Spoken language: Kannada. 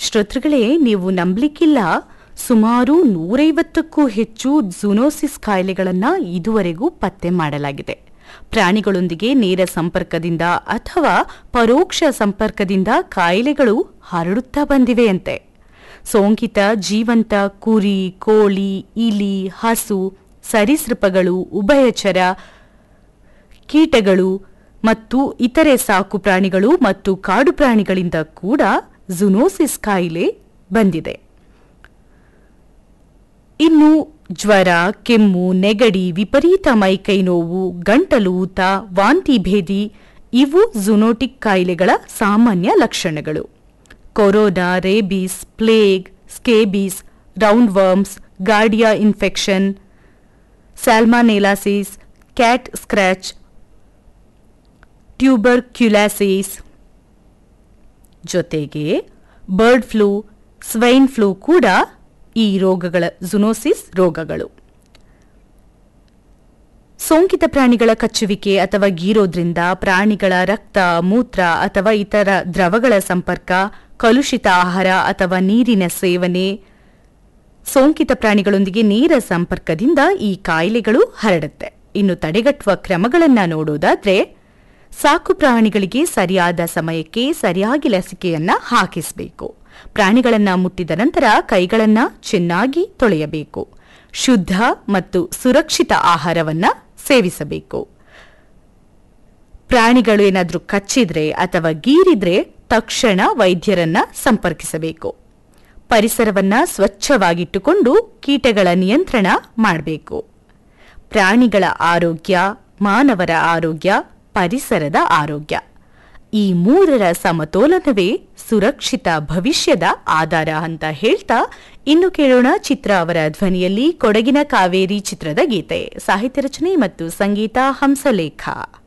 ಶ್ರೋತೃಗಳೇ ನೀವು ನಂಬಲಿಕ್ಕಿಲ್ಲ ಸುಮಾರು ನೂರೈವತ್ತಕ್ಕೂ ಹೆಚ್ಚು ಝೂನೋಸಿಸ್ ಕಾಯಿಲೆಗಳನ್ನು ಇದುವರೆಗೂ ಪತ್ತೆ ಮಾಡಲಾಗಿದೆ ಪ್ರಾಣಿಗಳೊಂದಿಗೆ ನೇರ ಸಂಪರ್ಕದಿಂದ ಅಥವಾ ಪರೋಕ್ಷ ಸಂಪರ್ಕದಿಂದ ಕಾಯಿಲೆಗಳು ಹರಡುತ್ತಾ ಬಂದಿವೆಯಂತೆ ಸೋಂಕಿತ ಜೀವಂತ ಕುರಿ ಕೋಳಿ ಇಲಿ ಹಸು ಸರೀಸೃಪಗಳು ಉಭಯಚರ ಕೀಟಗಳು ಮತ್ತು ಇತರೆ ಸಾಕು ಪ್ರಾಣಿಗಳು ಮತ್ತು ಕಾಡು ಪ್ರಾಣಿಗಳಿಂದ ಕೂಡ ಝುನೋಸಿಸ್ ಕಾಯಿಲೆ ಬಂದಿದೆ ಇನ್ನು ಜ್ವರ ಕೆಮ್ಮು ನೆಗಡಿ ವಿಪರೀತ ಮೈಕೈ ನೋವು ಗಂಟಲು ಊತ ವಾಂತಿ ಭೇದಿ ಇವು ಝುನೋಟಿಕ್ ಕಾಯಿಲೆಗಳ ಸಾಮಾನ್ಯ ಲಕ್ಷಣಗಳು corona rabies plague scabies round worms giardia infection salmonellosis cat scratch tuberculosis ಜೊತೆಗೆ ಬರ್ಡ್ ಫ್ಲೂ ಸ್ವೈನ್ ಫ್ಲೂ ಕೂಡ ಈ ರೋಗಗಳ ಝುನೋಸಿಸ್ ರೋಗಗಳು ಸೋಂಕಿತ ಪ್ರಾಣಿಗಳ ಕಚ್ಚುವಿಕೆ ಅಥವಾ ಗೀರೋದ್ರಿಂದ ಪ್ರಾಣಿಗಳ ರಕ್ತ ಮೂತ್ರ ಅಥವಾ ಇತರ ದ್ರವಗಳ ಸಂಪರ್ಕ ಕಲುಷಿತ ಆಹಾರ ಅಥವಾ ನೀರಿನ ಸೇವನೆ ಸೋಂಕಿತ ಪ್ರಾಣಿಗಳೊಂದಿಗೆ ನೇರ ಸಂಪರ್ಕದಿಂದ ಈ ಕಾಯಿಲೆಗಳು ಹರಡುತ್ತೆ ಇನ್ನು ತಡೆಗಟ್ಟುವ ಕ್ರಮಗಳನ್ನು ನೋಡೋದಾದ್ರೆ ಸಾಕು ಪ್ರಾಣಿಗಳಿಗೆ ಸರಿಯಾದ ಸಮಯಕ್ಕೆ ಸರಿಯಾಗಿ ಲಸಿಕೆಯನ್ನ ಹಾಕಿಸಬೇಕು ಪ್ರಾಣಿಗಳನ್ನ ಮುಟ್ಟಿದ ನಂತರ ಕೈಗಳನ್ನ ಚೆನ್ನಾಗಿ ತೊಳೆಯಬೇಕು ಶುದ್ಧ ಮತ್ತು ಸುರಕ್ಷಿತ ಆಹಾರವನ್ನ ಸೇವಿಸಬೇಕು ಪ್ರಾಣಿಗಳು ಏನಾದರೂ ಕಚ್ಚಿದ್ರೆ ಅಥವಾ ಗೀರಿದ್ರೆ ತಕ್ಷಣ ವೈದ್ಯರನ್ನ ಸಂಪರ್ಕಿಸಬೇಕು ಪರಿಸರವನ್ನ ಸ್ವಚ್ಛವಾಗಿಟ್ಟುಕೊಂಡು ಕೀಟಗಳ ನಿಯಂತ್ರಣ ಮಾಡಬೇಕು ಪ್ರಾಣಿಗಳ ಆರೋಗ್ಯ ಮಾನವರ ಆರೋಗ್ಯ ಪರಿಸರದ ಆರೋಗ್ಯ ಈ ಮೂರರ ಸಮತೋಲನವೇ ಸುರಕ್ಷಿತ ಭವಿಷ್ಯದ ಆಧಾರ ಅಂತ ಹೇಳ್ತಾ ಇನ್ನು ಕೇಳೋಣ ಚಿತ್ರ ಅವರ ಧ್ವನಿಯಲ್ಲಿ ಕೊಡಗಿನ ಕಾವೇರಿ ಚಿತ್ರದ ಗೀತೆ ಸಾಹಿತ್ಯ ರಚನೆ ಮತ್ತು ಸಂಗೀತ ಹಂಸಲೇಖ